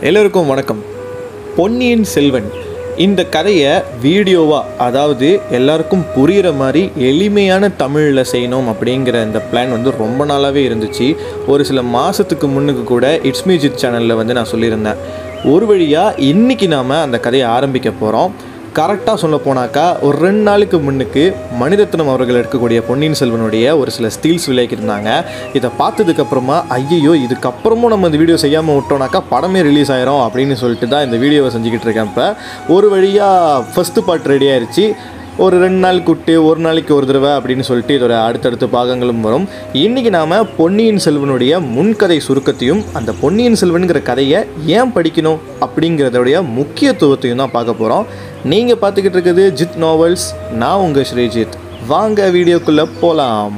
எல்லோருக்கும் வணக்கம் பொன்னியின் செல்வன் இந்த கதையை வீடியோவாக அதாவது எல்லாருக்கும் புரிகிற மாதிரி எளிமையான தமிழில் செய்யணும் அப்படிங்கிற இந்த பிளான் வந்து ரொம்ப நாளாகவே இருந்துச்சு ஒரு சில மாதத்துக்கு முன்னுக்கு கூட இட்ஸ் மியூசிக் சேனலில் வந்து நான் சொல்லியிருந்தேன் ஒரு வழியாக இன்றைக்கி நாம் அந்த கதையை ஆரம்பிக்க போகிறோம் கரெக்டாக சொல்ல போனாக்கா ஒரு ரெண்டு நாளுக்கு முன்னுக்கு மணிரத்னம் அவர்கள் எடுக்கக்கூடிய பொன்னியின் செல்வனுடைய ஒரு சில ஸ்டீல்ஸ் விலைக்கிருந்தாங்க இதை பார்த்ததுக்கப்புறமா ஐயையோ இதுக்கப்புறமும் நம்ம இந்த வீடியோ செய்யாமல் விட்டோம்னாக்கா படமே ரிலீஸ் ஆயிரும் அப்படின்னு சொல்லிட்டு தான் இந்த வீடியோவை செஞ்சுக்கிட்டு இருக்கேன் இப்போ ஒரு வழியாக ஃபஸ்ட்டு பார்ட் ரெடி ஆயிருச்சு ஒரு ரெண்டு நாள் குட்டு ஒரு நாளைக்கு ஒரு தடவை அப்படின்னு சொல்லிட்டு இதோட அடுத்தடுத்த பாகங்களும் வரும் இன்றைக்கி நாம் பொன்னியின் செல்வனுடைய முன்கதை சுருக்கத்தையும் அந்த பொன்னியின் செல்வனுங்கிற கதையை ஏன் படிக்கணும் அப்படிங்கிறதோடைய முக்கியத்துவத்தையும் தான் பார்க்க போகிறோம் நீங்கள் பார்த்துக்கிட்டு இருக்கிறது ஜித் நாவல்ஸ் நான் உங்கள் ஸ்ரீஜித் வாங்க வீடியோக்குள்ளே போகலாம்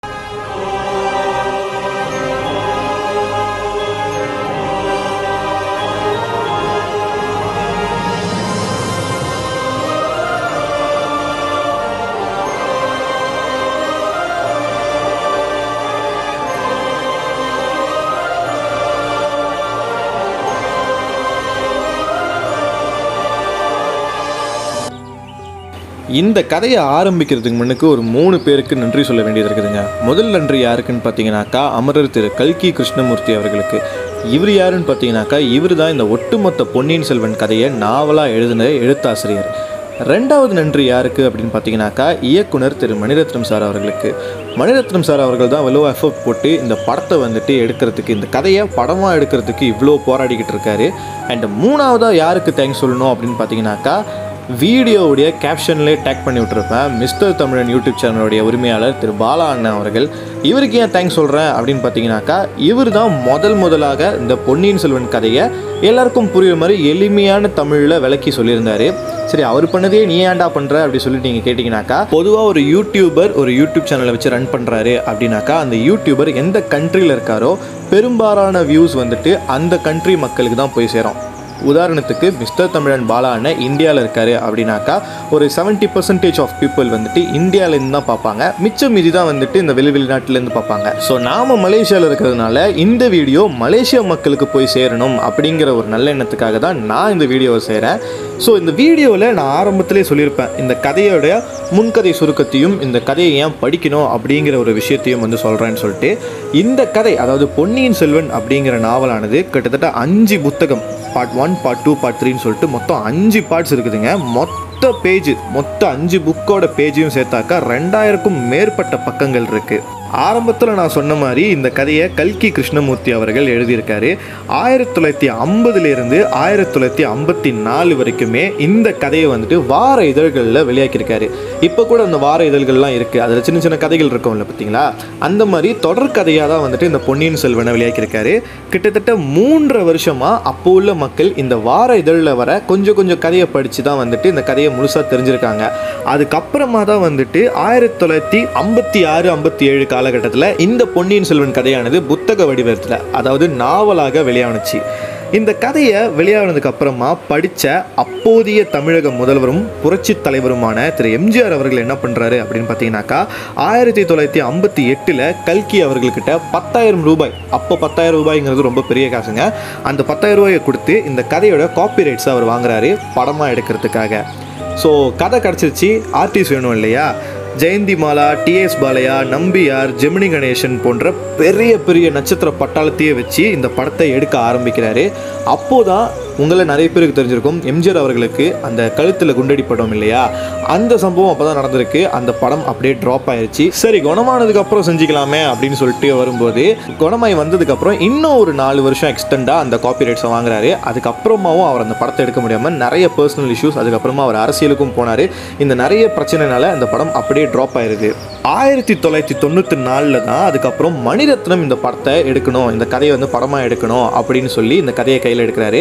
இந்த கதையை ஆரம்பிக்கிறதுக்கு முன்னுக்கு ஒரு மூணு பேருக்கு நன்றி சொல்ல வேண்டியது இருக்குதுங்க முதல் நன்றி யாருக்குன்னு பார்த்தீங்கன்னாக்கா அமரர் திரு கல்கி கிருஷ்ணமூர்த்தி அவர்களுக்கு இவர் யாருன்னு பார்த்தீங்கன்னாக்கா இவர் தான் இந்த ஒட்டுமொத்த பொன்னியின் செல்வன் கதையை நாவலாக எழுதின எழுத்தாசிரியர் ரெண்டாவது நன்றி யாருக்கு அப்படின்னு பார்த்தீங்கன்னாக்கா இயக்குனர் திரு மணிரத்னம் சார் அவர்களுக்கு மணிரத்னம் சார் அவர்கள் தான் இவ்வளோ எஃபர்ட் போட்டு இந்த படத்தை வந்துட்டு எடுக்கிறதுக்கு இந்த கதையை படமாக எடுக்கிறதுக்கு இவ்வளோ போராடிக்கிட்டு இருக்காரு அண்ட் மூணாவதாக யாருக்கு தேங்க்ஸ் சொல்லணும் அப்படின்னு பார்த்தீங்கன்னாக்கா வீடியோவுடைய கேப்ஷன்லேயே டேக் பண்ணி விட்டுருப்பேன் மிஸ்டர் தமிழன் யூடியூப் சேனலுடைய உரிமையாளர் திரு பாலா அண்ணன் அவர்கள் இவருக்கு ஏன் தேங்க்ஸ் சொல்கிறேன் அப்படின்னு பார்த்தீங்கன்னாக்கா இவர் தான் முதல் முதலாக இந்த பொன்னியின் செல்வன் கதையை எல்லாருக்கும் புரியுற மாதிரி எளிமையான தமிழில் விளக்கி சொல்லியிருந்தாரு சரி அவர் பண்ணதே நீ ஏன்டா பண்ணுற அப்படி சொல்லிட்டு நீங்கள் கேட்டிங்கனாக்கா பொதுவாக ஒரு யூடியூபர் ஒரு யூடியூப் சேனலை வச்சு ரன் பண்ணுறாரு அப்படின்னாக்கா அந்த யூடியூபர் எந்த கண்ட்ரியில் இருக்காரோ பெரும்பாலான வியூஸ் வந்துட்டு அந்த கண்ட்ரி மக்களுக்கு தான் போய் சேரும் உதாரணத்துக்கு மிஸ்டர் தமிழன் பாலா அண்ணன் இந்தியாவில் இருக்காரு அப்படின்னாக்கா ஒரு செவன்ட்டி பர்சன்டேஜ் ஆஃப் பீப்புள் வந்துட்டு இந்தியாவிலேருந்து தான் பார்ப்பாங்க மிச்சம் மீதி தான் வந்துட்டு இந்த வெளி வெளிநாட்டிலேருந்து பார்ப்பாங்க ஸோ நாம் மலேசியாவில் இருக்கிறதுனால இந்த வீடியோ மலேசியா மக்களுக்கு போய் சேரணும் அப்படிங்கிற ஒரு நல்ல எண்ணத்துக்காக தான் நான் இந்த வீடியோவை செய்கிறேன் ஸோ இந்த வீடியோவில் நான் ஆரம்பத்திலே சொல்லியிருப்பேன் இந்த கதையோடைய முன்கதை சுருக்கத்தையும் இந்த கதையை ஏன் படிக்கணும் அப்படிங்கிற ஒரு விஷயத்தையும் வந்து சொல்கிறேன்னு சொல்லிட்டு இந்த கதை அதாவது பொன்னியின் செல்வன் அப்படிங்கிற நாவலானது கிட்டத்தட்ட அஞ்சு புத்தகம் part one part two part த்ரீன்னு சொல்லிட்டு மொத்தம் அஞ்சு பார்ட்ஸ் இருக்குதுங்க மொத்த பேஜ் மொத்த அஞ்சு புக்கோட பேஜையும் சேர்த்தாக்கா ரெண்டாயிரக்கும் மேற்பட்ட பக்கங்கள் இருக்குது ஆரம்பத்தில் நான் சொன்ன மாதிரி இந்த கதையை கல்கி கிருஷ்ணமூர்த்தி அவர்கள் எழுதியிருக்காரு ஆயிரத்தி தொள்ளாயிரத்தி ஐம்பதுலேருந்து ஆயிரத்தி தொள்ளாயிரத்தி ஐம்பத்தி நாலு வரைக்குமே இந்த கதையை வந்துட்டு வார இதழ்களில் வெளியாக்கியிருக்காரு இப்போ கூட அந்த வார இதழ்கள்லாம் இருக்குது அதில் சின்ன சின்ன கதைகள் இருக்கும்ல பார்த்தீங்களா அந்த மாதிரி தொடர் கதையாக தான் வந்துட்டு இந்த பொன்னியின் செல்வனை வெளியாக்கியிருக்காரு கிட்டத்தட்ட மூன்றரை வருஷமாக அப்போ உள்ள மக்கள் இந்த வார இதழில் வர கொஞ்சம் கொஞ்சம் கதையை படித்து தான் வந்துட்டு இந்த கதையை முழுசாக தெரிஞ்சிருக்காங்க அதுக்கப்புறமா தான் வந்துட்டு ஆயிரத்தி தொள்ளாயிரத்தி ஐம்பத்தி ஆறு ஐம்பத்தி ஏழு காலகட்டத்தில் இந்த பொன்னியின் செல்வன் கதையானது புத்தக வடிவத்தில் அதாவது நாவலாக வெளியானுச்சு இந்த கதையை வெளியானதுக்கு அப்புறமா படித்த அப்போதைய தமிழக முதல்வரும் புரட்சி தலைவருமான திரு எம்ஜிஆர் அவர்கள் என்ன பண்ணுறாரு அப்படின்னு பார்த்தீங்கன்னாக்கா ஆயிரத்தி தொள்ளாயிரத்தி ஐம்பத்தி எட்டில் கல்கி அவர்கள்கிட்ட பத்தாயிரம் ரூபாய் அப்போ பத்தாயிரம் ரூபாய்ங்கிறது ரொம்ப பெரிய காசுங்க அந்த பத்தாயிரம் ரூபாயை கொடுத்து இந்த கதையோட காப்பிரைட்ஸை அவர் வாங்குறாரு படமாக எடுக்கிறதுக்காக ஸோ கதை கிடச்சிருச்சு ஆர்டிஸ்ட் வேணும் இல்லையா ஜெயந்தி மாலா டிஎஸ் பாலையா நம்பியார் ஜெமினி கணேசன் போன்ற பெரிய பெரிய நட்சத்திர பட்டாளத்தையே வச்சு இந்த படத்தை எடுக்க ஆரம்பிக்கிறாரு அப்போதான் உங்களை நிறைய பேருக்கு தெரிஞ்சிருக்கும் எம்ஜிஆர் அவர்களுக்கு அந்த கழுத்தில் குண்டடி படம் இல்லையா அந்த சம்பவம் அப்போ தான் நடந்திருக்கு அந்த படம் அப்படியே ட்ராப் ஆயிருச்சு சரி குணமானதுக்கு அப்புறம் செஞ்சுக்கலாமே அப்படின்னு சொல்லிட்டு வரும்போது குணமாய் வந்ததுக்கப்புறம் இன்னும் ஒரு நாலு வருஷம் எக்ஸ்டெண்டாக அந்த காப்பிரைட்ஸை வாங்குறாரு அதுக்கப்புறமாவும் அவர் அந்த படத்தை எடுக்க முடியாமல் நிறைய பர்சனல் இஷ்யூஸ் அதுக்கப்புறமா அவர் அரசியலுக்கும் போனார் இந்த நிறைய பிரச்சனைனால அந்த படம் அப்படியே ட்ராப் ஆயிருது ஆயிரத்தி தொள்ளாயிரத்தி தொண்ணூற்றி நாலில் தான் அதுக்கப்புறம் மணிரத்னம் இந்த படத்தை எடுக்கணும் இந்த கதையை வந்து படமாக எடுக்கணும் அப்படின்னு சொல்லி இந்த கதையை கையில் எடுக்கிறாரு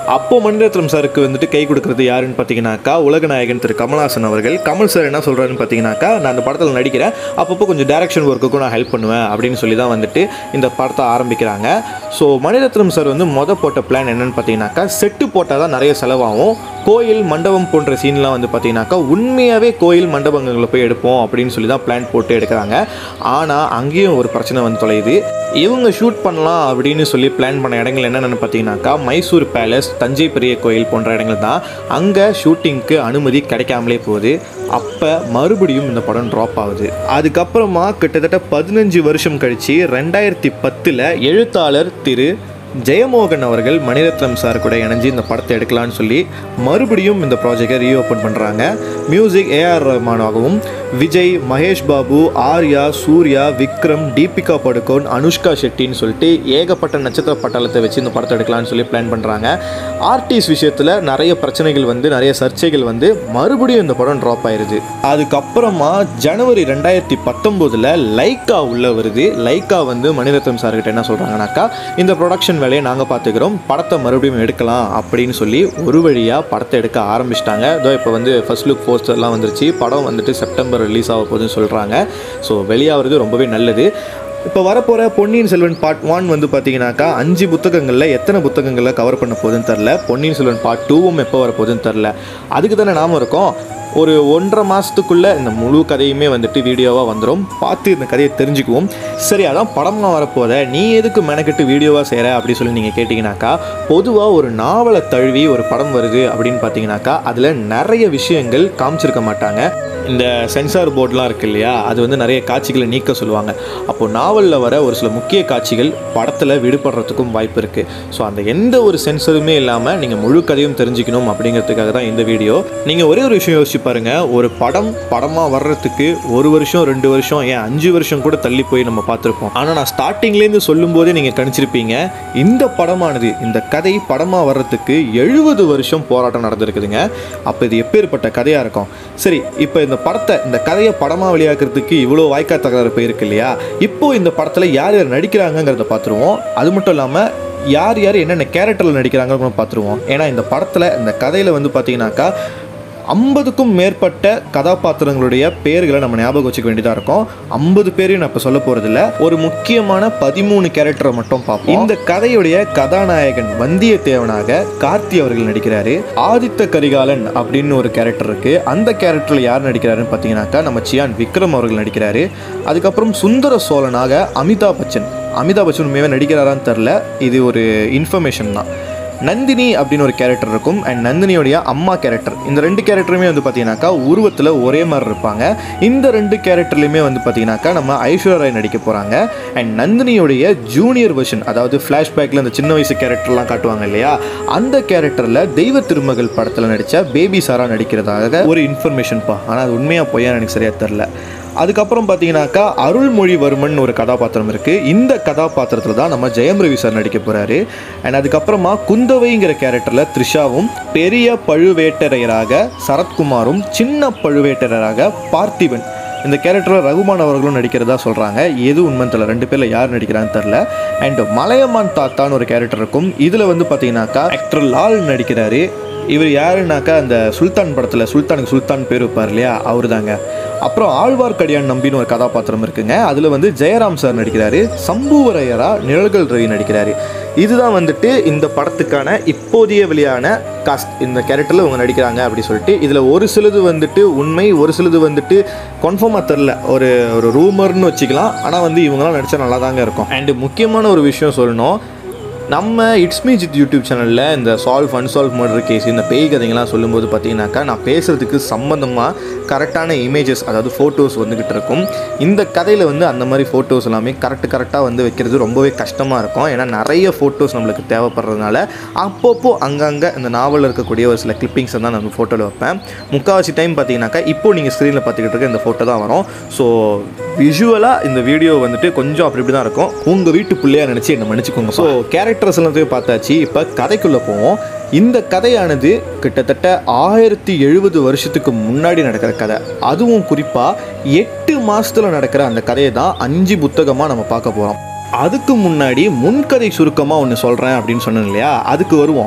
அப்போ மணிரத்னம் சாருக்கு வந்துட்டு கை கொடுக்கறது யாருன்னு பார்த்தீங்கன்னாக்கா உலகநாயகன் திரு கமல்ஹாசன் அவர்கள் கமல் சார் என்ன சொல்கிறாருன்னு பார்த்தீங்கன்னாக்கா நான் அந்த படத்தில் நடிக்கிறேன் அப்பப்போ கொஞ்சம் டைரக்ஷன் ஒர்க்குக்கும் நான் ஹெல்ப் பண்ணுவேன் அப்படின்னு சொல்லி தான் வந்துட்டு இந்த படத்தை ஆரம்பிக்கிறாங்க ஸோ மணிரத்னம் சார் வந்து மொத போட்ட பிளான் என்னன்னு பார்த்தீங்கன்னாக்கா செட்டு போட்டால் தான் நிறைய செலவாகும் கோயில் மண்டபம் போன்ற சீன்லாம் வந்து பார்த்தீங்கன்னாக்கா உண்மையாகவே கோயில் மண்டபங்களில் போய் எடுப்போம் அப்படின்னு சொல்லி தான் பிளான் போட்டு எடுக்கிறாங்க ஆனால் அங்கேயும் ஒரு பிரச்சனை வந்து தொலையுது இவங்க ஷூட் பண்ணலாம் அப்படின்னு சொல்லி பிளான் பண்ண இடங்கள் என்னென்னு பார்த்தீங்கன்னாக்கா மைசூர் பேலஸ் தஞ்சை பெரிய கோயில் போன்ற இடங்கள் தான் அங்கே ஷூட்டிங்க்கு அனுமதி கிடைக்காமலே போகுது அப்போ மறுபடியும் இந்த படம் ட்ராப் ஆகுது அதுக்கப்புறமா கிட்டத்தட்ட பதினஞ்சு வருஷம் கழித்து ரெண்டாயிரத்தி பத்தில் எழுத்தாளர் திரு ஜெயமோகன் அவர்கள் மணிரத்னம் சார் கூட இணைஞ்சு இந்த படத்தை எடுக்கலாம்னு சொல்லி மறுபடியும் இந்த ப்ராஜெக்டை ரீஓப்பன் பண்ணுறாங்க மியூசிக் ஏஆர் ரஹ்மானாகவும் விஜய் மகேஷ் பாபு ஆர்யா சூர்யா விக்ரம் தீபிகா படுகோன் அனுஷ்கா ஷெட்டின்னு சொல்லிட்டு ஏகப்பட்ட நட்சத்திர பட்டாளத்தை வச்சு இந்த படத்தை எடுக்கலாம்னு சொல்லி பிளான் பண்ணுறாங்க ஆர்டிஸ்ட் விஷயத்தில் நிறைய பிரச்சனைகள் வந்து நிறைய சர்ச்சைகள் வந்து மறுபடியும் இந்த படம் ட்ராப் ஆயிருது அதுக்கப்புறமா ஜனவரி ரெண்டாயிரத்தி பத்தொம்போதில் லைக்கா உள்ள வருது லைக்கா வந்து மணிரத்னம் சார்கிட்ட என்ன சொல்கிறாங்கனாக்கா இந்த ப்ரொடக்ஷன் வேலையை நாங்கள் பார்த்துக்கிறோம் படத்தை மறுபடியும் எடுக்கலாம் அப்படின்னு சொல்லி ஒரு வழியாக படத்தை எடுக்க ஆரம்பிச்சிட்டாங்க இதோ இப்போ வந்து ஃபர்ஸ்ட் லுக் போஸ்டர்லாம் வந்துருச்சு படம் வந்துட்டு செப்டம்பர் ரிலீஸ் ஆக போகுதுன்னு சொல்கிறாங்க ஸோ வெளியாகிறது ரொம்பவே நல்லது இப்போ வரப்போகிற பொன்னியின் செல்வன் பார்ட் ஒன் வந்து பார்த்தீங்கன்னாக்கா அஞ்சு புத்தகங்களில் எத்தனை புத்தகங்களில் கவர் பண்ண போகுதுன்னு தெரில பொன்னியின் செல்வன் பார்ட் டூவும் எப்போ வர போகுதுன்னு தெரில அதுக்கு தானே நாம இருக்கோம் ஒரு ஒன்றரை மாதத்துக்குள்ளே இந்த முழு கதையுமே வந்துட்டு வீடியோவாக வந்துடும் பார்த்து இந்த கதையை தெரிஞ்சுக்குவோம் சரி அதான் படமாக வரப்போத நீ எதுக்கு மெனக்கெட்டு வீடியோவாக செய்கிற அப்படி சொல்லி நீங்கள் கேட்டிங்கனாக்கா பொதுவாக ஒரு நாவலை தழுவி ஒரு படம் வருது அப்படின்னு பார்த்தீங்கன்னாக்கா அதில் நிறைய விஷயங்கள் காமிச்சிருக்க மாட்டாங்க இந்த சென்சார் போர்ட்லாம் இருக்கு இல்லையா அது வந்து நிறைய காட்சிகளை நீக்க சொல்லுவாங்க அப்போது நாவலில் வர ஒரு சில முக்கிய காட்சிகள் படத்தில் விடுபடுறதுக்கும் வாய்ப்பு இருக்குது ஸோ அந்த எந்த ஒரு சென்சருமே இல்லாமல் நீங்கள் முழு கதையும் தெரிஞ்சுக்கணும் அப்படிங்கிறதுக்காக தான் இந்த வீடியோ நீங்கள் ஒரே ஒரு விஷயம் யோசிச்சு பாருங்கள் ஒரு படம் படமாக வர்றதுக்கு ஒரு வருஷம் ரெண்டு வருஷம் ஏன் அஞ்சு வருஷம் கூட தள்ளி போய் நம்ம பார்த்துருப்போம் ஆனால் நான் ஸ்டார்டிங்லேருந்து சொல்லும்போதே நீங்கள் கணிச்சிருப்பீங்க இந்த படமானது இந்த கதை படமாக வர்றதுக்கு எழுபது வருஷம் போராட்டம் நடந்திருக்குதுங்க அப்போ இது எப்பேற்பட்ட கதையாக இருக்கும் சரி இப்போ இந்த படத்தை இந்த கதையை படமாக வெளியாக்குறதுக்கு இவ்வளோ வாய்க்கா தகராறு போயிருக்கு இல்லையா இப்போ இந்த படத்தில் யார் யார் நடிக்கிறாங்கங்கிறத பார்த்துருவோம் அது மட்டும் இல்லாமல் யார் யார் என்னென்ன கேரக்டரில் நடிக்கிறாங்கன்னு பார்த்துருவோம் ஏன்னா இந்த படத்தில் இந்த கதையில் வந்து பார்த்தீங்கன்னாக்கா ஐம்பதுக்கும் மேற்பட்ட கதாபாத்திரங்களுடைய பேர்களை நம்ம ஞாபகம் வச்சுக்க வேண்டியதாக இருக்கும் ஐம்பது பேரையும் நான் இப்போ சொல்ல போகிறதில்ல ஒரு முக்கியமான பதிமூணு கேரக்டரை மட்டும் பார்ப்போம் இந்த கதையுடைய கதாநாயகன் வந்தியத்தேவனாக கார்த்தி அவர்கள் நடிக்கிறாரு ஆதித்த கரிகாலன் அப்படின்னு ஒரு கேரக்டர் இருக்கு அந்த கேரக்டரில் யார் நடிக்கிறாருன்னு பார்த்தீங்கன்னாக்கா நம்ம சியான் விக்ரம் அவர்கள் நடிக்கிறாரு அதுக்கப்புறம் சுந்தர சோழனாக அமிதாப் பச்சன் அமிதாப் பச்சன் உண்மையாகவே நடிக்கிறாரான்னு தெரில இது ஒரு இன்ஃபர்மேஷன் தான் நந்தினி அப்படின்னு ஒரு கேரக்டர் இருக்கும் அண்ட் நந்தினியோடைய அம்மா கேரக்டர் இந்த ரெண்டு கேரக்டருமே வந்து பார்த்தீங்கன்னாக்கா உருவத்தில் ஒரே மாதிரி இருப்பாங்க இந்த ரெண்டு கேரக்டர்லையுமே வந்து பார்த்தீங்கன்னாக்கா நம்ம ஐஸ்வர்யா ராய் நடிக்க போகிறாங்க அண்ட் நந்தினியோடைய ஜூனியர் வெர்ஷன் அதாவது ஃப்ளாஷ்பேக்கில் இந்த சின்ன வயசு கேரக்டர்லாம் காட்டுவாங்க இல்லையா அந்த கேரக்டரில் தெய்வ திருமகள் படத்தில் நடித்த பேபி சாரா நடிக்கிறதாக ஒரு இன்ஃபர்மேஷன்ப்பா ஆனால் அது உண்மையாக பொய்யா எனக்கு சரியாக தெரில அதுக்கப்புறம் பார்த்தீங்கன்னாக்கா அருள்மொழிவர்மன் ஒரு கதாபாத்திரம் இருக்குது இந்த கதாபாத்திரத்தில் தான் நம்ம ஜெயம் ரவி சார் நடிக்க போகிறாரு அண்ட் அதுக்கப்புறமா குந்தவைங்கிற கேரக்டரில் த்ரிஷாவும் பெரிய பழுவேட்டரையராக சரத்குமாரும் சின்ன பழுவேட்டரையராக பார்த்திபன் இந்த கேரக்டரில் ரகுமான் அவர்களும் நடிக்கிறதா சொல்கிறாங்க எது உண்மைன்னு தெரியல ரெண்டு பேரில் யார் நடிக்கிறான்னு தெரில அண்ட் மலையமான் தாத்தான்னு ஒரு கேரக்டர் இருக்கும் இதில் வந்து பார்த்தீங்கன்னாக்கா ஆக்டர் லால் நடிக்கிறாரு இவர் யாருனாக்கா அந்த சுல்தான் படத்தில் சுல்தானுக்கு சுல்தான் பேர் வைப்பார் இல்லையா அவர் தாங்க அப்புறம் ஆழ்வார்க்கடியான் நம்பின்னு ஒரு கதாபாத்திரம் இருக்குங்க அதில் வந்து ஜெயராம் சார் நடிக்கிறாரு சம்புவரையரா நிழல்கள் ரவி நடிக்கிறாரு இதுதான் வந்துட்டு இந்த படத்துக்கான இப்போதைய வெளியான காஸ்ட் இந்த கேரக்டரில் இவங்க நடிக்கிறாங்க அப்படி சொல்லிட்டு இதில் ஒரு சிலது வந்துட்டு உண்மை ஒரு சிலது வந்துட்டு கன்ஃபார்மாக தெரில ஒரு ஒரு ரூமர்னு வச்சுக்கலாம் ஆனால் வந்து இவங்களாம் நடித்தா நல்லா தாங்க இருக்கும் அண்டு முக்கியமான ஒரு விஷயம் சொல்லணும் நம்ம இட்ஸ் மீ ஜித் யூடியூப் சேனலில் இந்த சால்வ் அன்சால்வ் மர்டர் கேஸ் இந்த பேய் கதைங்கள்லாம் சொல்லும்போது பார்த்தீங்கன்னாக்கா நான் பேசுகிறதுக்கு சம்மந்தமாக கரெக்டான இமேஜஸ் அதாவது ஃபோட்டோஸ் வந்துக்கிட்டு இருக்கும் இந்த கதையில் வந்து அந்த மாதிரி ஃபோட்டோஸ் எல்லாமே கரெக்ட் கரெக்டாக வந்து வைக்கிறது ரொம்பவே கஷ்டமாக இருக்கும் ஏன்னா நிறைய ஃபோட்டோஸ் நம்மளுக்கு தேவைப்படுறதுனால அப்பப்போ அங்கங்கே இந்த நாவலில் இருக்கக்கூடிய ஒரு சில கிளிப்பிங்ஸை தான் நான் ஃபோட்டோவில் வைப்பேன் முக்கால்வாசி டைம் பார்த்தீங்கன்னாக்கா இப்போ நீங்கள் ஸ்க்ரீனில் பார்த்துக்கிட்டு இருக்க இந்த ஃபோட்டோ தான் வரும் ஸோ விஷுவலாக இந்த வீடியோ வந்துட்டு கொஞ்சம் அப்படி இப்படி தான் இருக்கும் உங்கள் வீட்டு பிள்ளையா நினச்சி என்ன மன்னிச்சுக்கோங்க ஸோ கேரக்டர்ஸ் எல்லாத்தையும் பார்த்தாச்சு இப்போ கதைக்குள்ளே போவோம் இந்த கதையானது கிட்டத்தட்ட ஆயிரத்தி எழுபது வருஷத்துக்கு முன்னாடி நடக்கிற கதை அதுவும் குறிப்பாக எட்டு மாதத்தில் நடக்கிற அந்த கதையை தான் அஞ்சு புத்தகமாக நம்ம பார்க்க போகிறோம் அதுக்கு முன்னாடி முன்கதை சுருக்கமாக ஒன்று சொல்கிறேன் அப்படின்னு சொன்னேன் இல்லையா அதுக்கு வருவோம்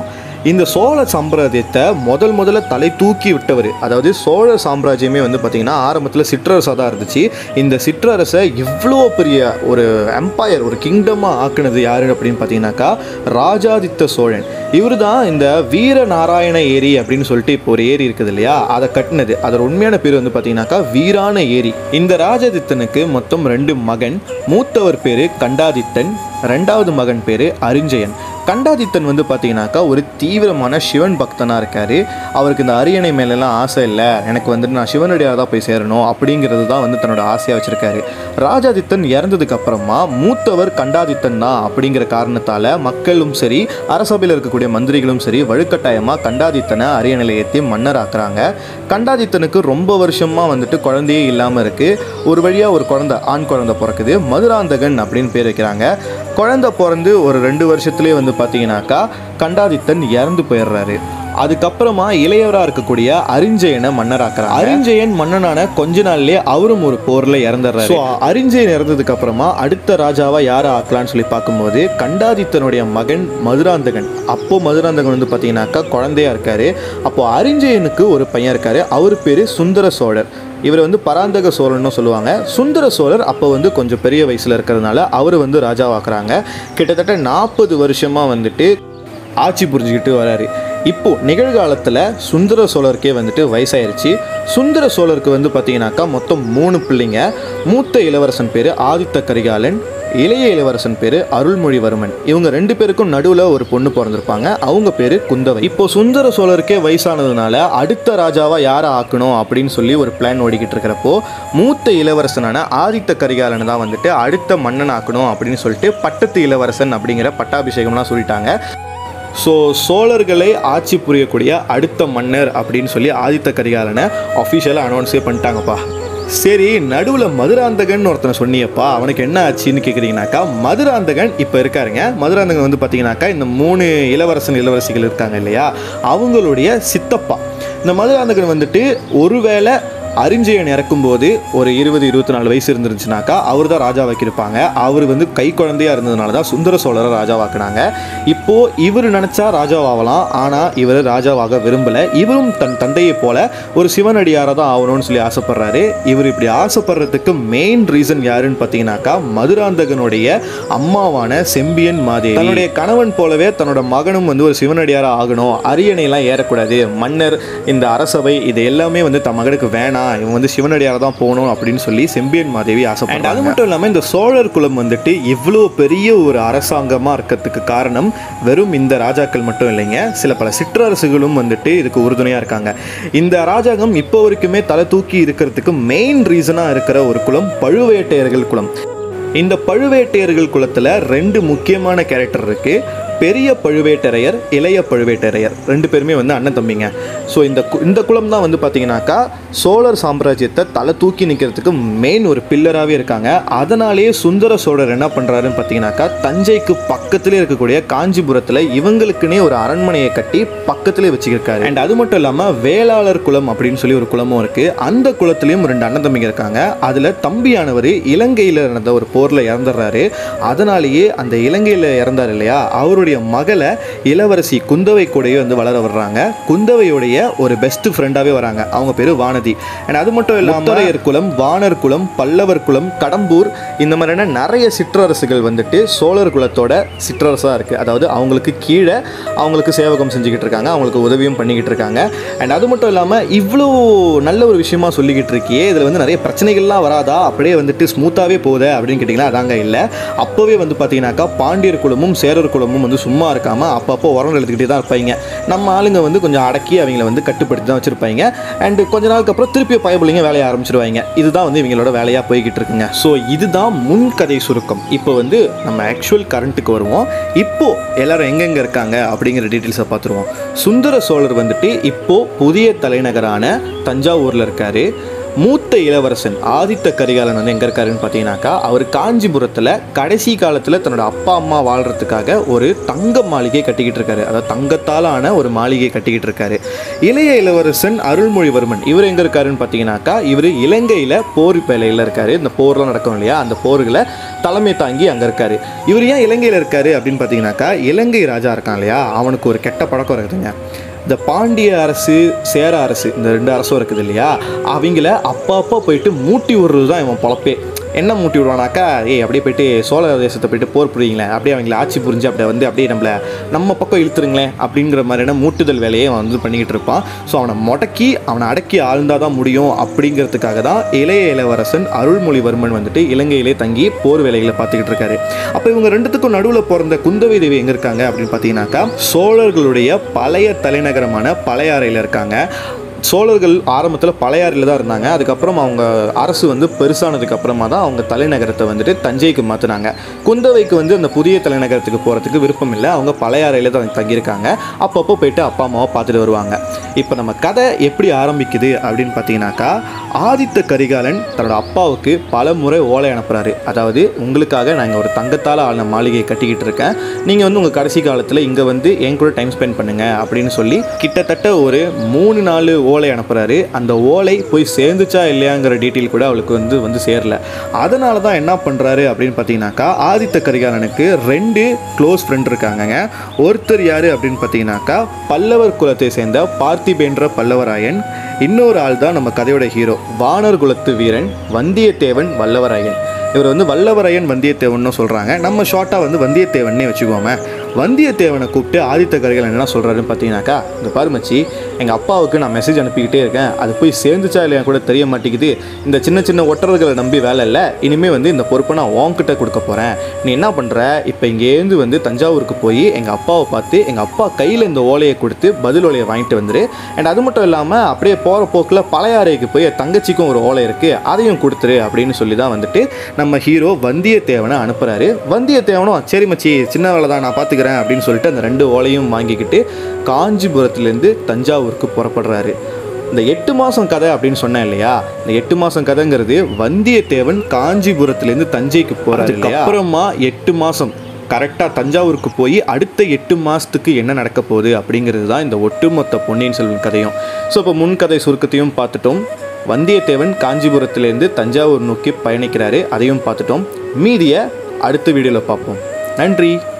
இந்த சோழ சாம்ராஜ்யத்தை முதல் முதல்ல தலை தூக்கி விட்டவர் அதாவது சோழ சாம்ராஜ்யமே வந்து பார்த்திங்கன்னா ஆரம்பத்தில் சிற்றரசாக தான் இருந்துச்சு இந்த சிற்றரசை இவ்வளோ பெரிய ஒரு எம்பையர் ஒரு கிங்டமாக ஆக்குனது யாரு அப்படின்னு பார்த்தீங்கன்னாக்கா ராஜாதித்த சோழன் இவர் தான் இந்த வீர நாராயண ஏரி அப்படின்னு சொல்லிட்டு இப்போ ஒரு ஏரி இருக்குது இல்லையா அதை கட்டினது அதோட உண்மையான பேர் வந்து பார்த்தீங்கன்னாக்கா வீரான ஏரி இந்த ராஜாதித்தனுக்கு மொத்தம் ரெண்டு மகன் மூத்தவர் பேர் கண்டாதித்தன் ரெண்டாவது மகன் பேர் அரிஞ்சயன் கண்டாதித்தன் வந்து பார்த்தீங்கன்னாக்கா ஒரு தீவிரமான சிவன் பக்தனாக இருக்கார் அவருக்கு இந்த அரியணை மேலெல்லாம் ஆசை இல்லை எனக்கு வந்துட்டு நான் சிவனடியாக தான் போய் சேரணும் அப்படிங்கிறது தான் வந்து தன்னோட ஆசையாக வச்சுருக்காரு ராஜாதித்தன் இறந்ததுக்கு அப்புறமா மூத்தவர் கண்டாதித்தன் தான் அப்படிங்கிற காரணத்தால் மக்களும் சரி அரசபையில் இருக்கக்கூடிய மந்திரிகளும் சரி வலுக்கட்டாயமாக கண்டாதித்தனை அரியணையில் ஏற்றி மன்னராக்குறாங்க கண்டாதித்தனுக்கு ரொம்ப வருஷமாக வந்துட்டு குழந்தையே இல்லாமல் இருக்குது ஒரு வழியாக ஒரு குழந்தை ஆண் குழந்தை பிறக்குது மதுராந்தகன் அப்படின்னு பேர் வைக்கிறாங்க குழந்தை பிறந்து ஒரு ரெண்டு வருஷத்துலேயே வந்து பார்த்தீங்கன்னாக்கா கண்டாதித்தன் இறந்து போயிடுறாரு அதுக்கப்புறமா இளையவராக இருக்கக்கூடிய அரிஞ்சயனை மன்னராக்குறாங்க அரிஞ்சயன் மன்னனான கொஞ்ச நாள்லயே அவரும் ஒரு போர்ல இறந்துடுறாரு ஸோ அரிஞ்சயன் இறந்ததுக்கு அப்புறமா அடுத்த ராஜாவா யாரை ஆக்கலாம்னு சொல்லி பார்க்கும்போது கண்டாதித்தனுடைய மகன் மதுராந்தகன் அப்போ மதுராந்தகன் வந்து பார்த்தீங்கன்னாக்கா குழந்தையா இருக்காரு அப்போ அரிஞ்சயனுக்கு ஒரு பையன் இருக்காரு அவர் பேரு சுந்தர சோழர் இவர் வந்து பராந்தக சோழன்னு சொல்லுவாங்க சுந்தர சோழர் அப்போ வந்து கொஞ்சம் பெரிய வயசில் இருக்கிறதுனால அவர் வந்து ராஜாவாக்குறாங்க கிட்டத்தட்ட நாற்பது வருஷமாக வந்துட்டு ஆட்சி புரிஞ்சுக்கிட்டு வராரு இப்போ நிகழ்காலத்தில் சுந்தர சோழருக்கே வந்துட்டு வயசாயிருச்சு சுந்தர சோழருக்கு வந்து பார்த்தீங்கன்னாக்கா மொத்தம் மூணு பிள்ளைங்க மூத்த இளவரசன் பேர் ஆதித்த கரிகாலன் இளைய இளவரசன் பேர் அருள்மொழிவர்மன் இவங்க ரெண்டு பேருக்கும் நடுவில் ஒரு பொண்ணு பிறந்திருப்பாங்க அவங்க பேர் குந்தவை இப்போ சுந்தர சோழருக்கே வயசானதுனால அடுத்த ராஜாவா யாரை ஆக்கணும் அப்படின்னு சொல்லி ஒரு பிளான் ஓடிக்கிட்டு இருக்கிறப்போ மூத்த இளவரசனான ஆதித்த கரிகாலன் தான் வந்துட்டு அடுத்த மன்னன் ஆக்கணும் அப்படின்னு சொல்லிட்டு பட்டத்து இளவரசன் அப்படிங்கிற பட்டாபிஷேகம்லாம் சொல்லிட்டாங்க ஸோ சோழர்களை ஆட்சி புரியக்கூடிய அடுத்த மன்னர் அப்படின்னு சொல்லி ஆதித்த கரிகாலனை அஃபிஷியலாக அனௌன்ஸே பண்ணிட்டாங்கப்பா சரி நடுவில் மதுராந்தகன் ஒருத்தனை சொன்னியப்பா அவனுக்கு என்ன ஆச்சுன்னு கேட்குறீங்கனாக்கா மதுராந்தகன் இப்போ இருக்காருங்க மதுராந்தகன் வந்து பார்த்தீங்கன்னாக்கா இந்த மூணு இளவரசன் இளவரசிகள் இருக்காங்க இல்லையா அவங்களுடைய சித்தப்பா இந்த மதுராந்தகன் வந்துட்டு ஒருவேளை அரிஞ்சயன் இறக்கும்போது ஒரு இருபது இருபத்தி நாலு வயசு இருந்துருச்சுனாக்கா அவர் தான் ராஜாவாக்கியிருப்பாங்க அவர் வந்து கை குழந்தையா இருந்ததுனால தான் சுந்தர சோழரை ராஜாவாக்குனாங்க இப்போ இவர் நினைச்சா ராஜாவாகலாம் ஆனால் இவர் ராஜாவாக விரும்பலை இவரும் தன் தந்தையை போல ஒரு சிவனடியாராக தான் ஆகணும்னு சொல்லி ஆசைப்படுறாரு இவர் இப்படி ஆசைப்படுறதுக்கு மெயின் ரீசன் யாருன்னு பார்த்தீங்கன்னாக்கா மதுராந்தகனுடைய அம்மாவான செம்பியன் மாதேவி தன்னுடைய கணவன் போலவே தன்னோட மகனும் வந்து ஒரு சிவனடியாராக ஆகணும் அரியணையெல்லாம் ஏறக்கூடாது மன்னர் இந்த அரசவை இது எல்லாமே வந்து தன் மகனுக்கு வேணாம் இவன் வந்து சிவனடியார தான் போகணும் அப்படின்னு சொல்லி செம்பியன் மாதேவி ஆசைப்படுறாங்க அது மட்டும் இல்லாமல் இந்த சோழர் குலம் வந்துட்டு இவ்வளோ பெரிய ஒரு அரசாங்கமாக இருக்கிறதுக்கு காரணம் வெறும் இந்த ராஜாக்கள் மட்டும் இல்லைங்க சில பல சிற்றரசுகளும் வந்துட்டு இதுக்கு உறுதுணையாக இருக்காங்க இந்த ராஜாங்கம் இப்போ வரைக்குமே தலை தூக்கி இருக்கிறதுக்கு மெயின் ரீசனாக இருக்கிற ஒரு குலம் பழுவேட்டையர்கள் குலம் இந்த பழுவேட்டையர்கள் குலத்தில் ரெண்டு முக்கியமான கேரக்டர் இருக்குது பெரிய பழுவேட்டரையர் இளைய பழுவேட்டரையர் ரெண்டு பேருமே வந்து அண்ணன் தம்பிங்க ஸோ இந்த கு- இந்த குலம் தான் வந்து பார்த்தீங்கன்னாக்கா சோழர் சாம்ராஜ்யத்தை தலை தூக்கி நிற்கிறதுக்கு மெயின் ஒரு பில்லராகவே இருக்காங்க அதனாலேயே சுந்தர சோழர் என்ன பண்ணுறாருன்னு பார்த்தீங்கன்னாக்கா தஞ்சைக்கு பக்கத்திலே இருக்கக்கூடிய காஞ்சிபுரத்தில் இவங்களுக்குன்னே ஒரு அரண்மனையை கட்டி பக்கத்திலே வச்சுக்கிருக்காரு அண்ட் அது மட்டும் இல்லாமல் வேளாளர் குலம் அப்படின்னு சொல்லி ஒரு குலமும் இருக்குது அந்த குலத்துலேயும் ரெண்டு அண்ணன் தம்பிங்க இருக்காங்க அதில் தம்பியானவர் இலங்கையில் நடந்த ஒரு போரில் இறந்துடுறாரு அதனாலேயே அந்த இலங்கையில் இறந்தார் இல்லையா அவருடைய மகளை இளவரசி குந்தவை கூடயே வந்து வளர வர்றாங்க குந்தவையுடைய ஒரு பெஸ்ட் ஃப்ரெண்டாகவே வராங்க அவங்க பேர் வானதி அண்ட் அது மட்டும் இல்லாமல் முத்தரையர் குலம் வானர் குலம் பல்லவர் குலம் கடம்பூர் இந்த மாதிரியான நிறைய சிற்றரசுகள் வந்துட்டு சோழர் குலத்தோட சிற்றரசாக இருக்குது அதாவது அவங்களுக்கு கீழே அவங்களுக்கு சேவகம் செஞ்சுக்கிட்டு இருக்காங்க அவங்களுக்கு உதவியும் பண்ணிக்கிட்டு இருக்காங்க அண்ட் அது மட்டும் இல்லாமல் இவ்வளோ நல்ல ஒரு விஷயமா சொல்லிக்கிட்டு இருக்கியே இதில் வந்து நிறைய பிரச்சனைகள்லாம் வராதா அப்படியே வந்துட்டு ஸ்மூத்தாகவே போகுது அப்படின்னு கேட்டிங்கன்னா அதாங்க இல்லை அப்போவே வந்து பார்த்தீங்கன்னாக்கா பாண்டியர் குலமும் சேரர் குலமும் வந்து சும்மா இருக்காமல் அப்பப்போ உரம் எழுத்துக்கிட்டே தான் இருப்பாங்க நம்ம ஆளுங்க வந்து கொஞ்சம் அடக்கி அவங்கள வந்து கட்டுப்படுத்தி தான் வச்சுருப்பாங்க அண்டு கொஞ்ச நாளுக்கு அப்புறம் திருப்பி பயபுள்ளிங்க வேலையை ஆரம்பிச்சிருவாங்க இதுதான் வந்து இவங்களோட வேலையாக போய்கிட்டு இருக்குங்க ஸோ இதுதான் முன்கதை சுருக்கம் இப்போ வந்து நம்ம ஆக்சுவல் கரண்ட்டுக்கு வருவோம் இப்போ எல்லாரும் எங்கெங்க இருக்காங்க அப்படிங்கிற டீட்டெயில்ஸை பார்த்துருவோம் சுந்தர சோழர் வந்துட்டு இப்போ புதிய தலைநகரான தஞ்சாவூரில் இருக்காரு மூத்த இளவரசன் ஆதித்த கரிகாலன் வந்து எங்கே இருக்காருன்னு பார்த்தீங்கன்னாக்கா அவர் காஞ்சிபுரத்தில் கடைசி காலத்தில் தன்னோட அப்பா அம்மா வாழ்கிறதுக்காக ஒரு தங்க மாளிகை கட்டிக்கிட்டு இருக்காரு அதாவது தங்கத்தால் ஆன ஒரு மாளிகை கட்டிக்கிட்டு இருக்காரு இளைய இளவரசன் அருள்மொழிவர்மன் இவர் எங்கே இருக்காருன்னு பார்த்தீங்கன்னாக்கா இவர் இலங்கையில் போர் வேலையில் இருக்காரு இந்த போர்லாம் நடக்கும் இல்லையா அந்த போர்களை தலைமை தாங்கி அங்கே இருக்காரு இவர் ஏன் இலங்கையில் இருக்காரு அப்படின்னு பார்த்தீங்கன்னாக்கா இலங்கை ராஜா இருக்கான் இல்லையா அவனுக்கு ஒரு கெட்ட பழக்கம் இருக்குதுங்க இந்த பாண்டிய அரசு சேர அரசு இந்த ரெண்டு அரசும் இருக்குது இல்லையா அவங்கள அப்பப்போ போயிட்டு மூட்டி விடுறது தான் இவன் பொழப்பே என்ன மூட்டி விடுவானாக்கா ஏய் அப்படியே போயிட்டு சோழ தேசத்தை போயிட்டு போர் புரியுங்களேன் அப்படியே அவங்கள ஆட்சி புரிஞ்சு அப்படியே வந்து அப்படியே நம்மளை நம்ம பக்கம் இழுத்துருங்களேன் அப்படிங்கிற மாதிரியான மூட்டுதல் வேலையை அவன் வந்து பண்ணிக்கிட்டு இருப்பான் ஸோ அவனை முடக்கி அவனை அடக்கி ஆழ்ந்தால் தான் முடியும் அப்படிங்கிறதுக்காக தான் இளைய இளவரசன் அருள்மொழிவர்மன் வந்துட்டு இலங்கையிலே தங்கி போர் வேலைகளை பார்த்துக்கிட்டு இருக்காரு அப்போ இவங்க ரெண்டுத்துக்கும் நடுவில் பிறந்த குந்தவை தேவி எங்கே இருக்காங்க அப்படின்னு பார்த்தீங்கன்னாக்கா சோழர்களுடைய பழைய தலைநகரமான பழையாறையில் இருக்காங்க சோழர்கள் ஆரம்பத்தில் பழையாறில் தான் இருந்தாங்க அதுக்கப்புறம் அவங்க அரசு வந்து பெருசானதுக்கு அப்புறமா தான் அவங்க தலைநகரத்தை வந்துட்டு தஞ்சைக்கு மாற்றினாங்க குந்தவைக்கு வந்து அந்த புதிய தலைநகரத்துக்கு போகிறதுக்கு விருப்பம் இல்லை அவங்க பழையாறையில் தான் தங்கியிருக்காங்க அப்பப்போ போயிட்டு அப்பா அம்மாவை பார்த்துட்டு வருவாங்க இப்போ நம்ம கதை எப்படி ஆரம்பிக்குது அப்படின்னு பார்த்தீங்கன்னாக்கா ஆதித்த கரிகாலன் தன்னோட அப்பாவுக்கு பல முறை ஓலை அனுப்புகிறாரு அதாவது உங்களுக்காக நான் இங்கே ஒரு தங்கத்தால் ஆன மாளிகையை கட்டிக்கிட்டு இருக்கேன் நீங்கள் வந்து உங்கள் கடைசி காலத்தில் இங்கே வந்து என் கூட டைம் ஸ்பெண்ட் பண்ணுங்க அப்படின்னு சொல்லி கிட்டத்தட்ட ஒரு மூணு நாலு ஓலை அனுப்புகிறாரு அந்த ஓலை போய் சேர்ந்துச்சா இல்லையாங்கிற டீட்டெயில் கூட அவளுக்கு வந்து வந்து சேரல அதனால தான் என்ன பண்ணுறாரு அப்படின்னு பார்த்தீங்கன்னாக்கா ஆதித்த கரிகாலனுக்கு ரெண்டு க்ளோஸ் ஃப்ரெண்ட் இருக்காங்கங்க ஒருத்தர் யார் அப்படின்னு பார்த்தீங்கன்னாக்கா பல்லவர் குலத்தை சேர்ந்த பார்த்திபேன்ற பல்லவராயன் இன்னொரு ஆள் தான் நம்ம கதையோட ஹீரோ வானர் குலத்து வீரன் வந்தியத்தேவன் வல்லவராயன் இவர் வந்து வல்லவரையன் வந்தியத்தேவன் சொல்கிறாங்க நம்ம ஷார்ட்டாக வந்து வந்தியத்தேவன்னே வச்சுக்கோமே வந்தியத்தேவனை கூப்பிட்டு ஆதித்த கரிகாலன் என்ன சொல்கிறாருன்னு பார்த்தீங்கன்னாக்கா இந்த பாரு மச்சி எங்கள் அப்பாவுக்கு நான் மெசேஜ் அனுப்பிக்கிட்டே இருக்கேன் அது போய் சேர்ந்துச்சா இல்லையா கூட தெரிய மாட்டேங்குது இந்த சின்ன சின்ன ஒற்றர்களை நம்பி வேலை இல்லை இனிமேல் வந்து இந்த பொறுப்பை நான் உன்கிட்ட கொடுக்க போகிறேன் நீ என்ன பண்ணுற இப்போ இங்கேருந்து வந்து தஞ்சாவூருக்கு போய் எங்கள் அப்பாவை பார்த்து எங்கள் அப்பா கையில் இந்த ஓலையை கொடுத்து பதில் ஓலையை வாங்கிட்டு வந்துரு அண்ட் அது மட்டும் இல்லாமல் அப்படியே போகிற போக்கில் பழையாறைக்கு போய் என் தங்கச்சிக்கும் ஒரு ஓலை இருக்குது அதையும் கொடுத்துரு அப்படின்னு சொல்லி தான் வந்துட்டு நம்ம ஹீரோ வந்தியத்தேவனை அனுப்புகிறாரு வந்தியத்தேவனும் சரி மச்சி சின்ன வேலை தான் நான் பார்த்துக்கிறேன் அப்படின்னு சொல்லிட்டு அந்த ரெண்டு ஓலையும் வாங்கிக்கிட்டு காஞ்சிபுரத்துலேருந்து தஞ்சாவூருக்கு புறப்படுறாரு இந்த எட்டு மாதம் கதை அப்படின்னு சொன்னேன் இல்லையா இந்த எட்டு மாதம் கதைங்கிறது வந்தியத்தேவன் காஞ்சிபுரத்துலேருந்து தஞ்சைக்கு போகிறாரு அப்புறமா எட்டு மாதம் கரெக்டாக தஞ்சாவூருக்கு போய் அடுத்த எட்டு மாதத்துக்கு என்ன நடக்க போகுது அப்படிங்கிறது தான் இந்த ஒட்டுமொத்த பொன்னியின் செல்வன் கதையும் ஸோ இப்போ முன்கதை சுருக்கத்தையும் பார்த்துட்டோம் வந்தியத்தேவன் காஞ்சிபுரத்திலேருந்து தஞ்சாவூர் நோக்கி பயணிக்கிறாரு அதையும் பார்த்துட்டோம் மீதியை அடுத்த வீடியோவில் பார்ப்போம் நன்றி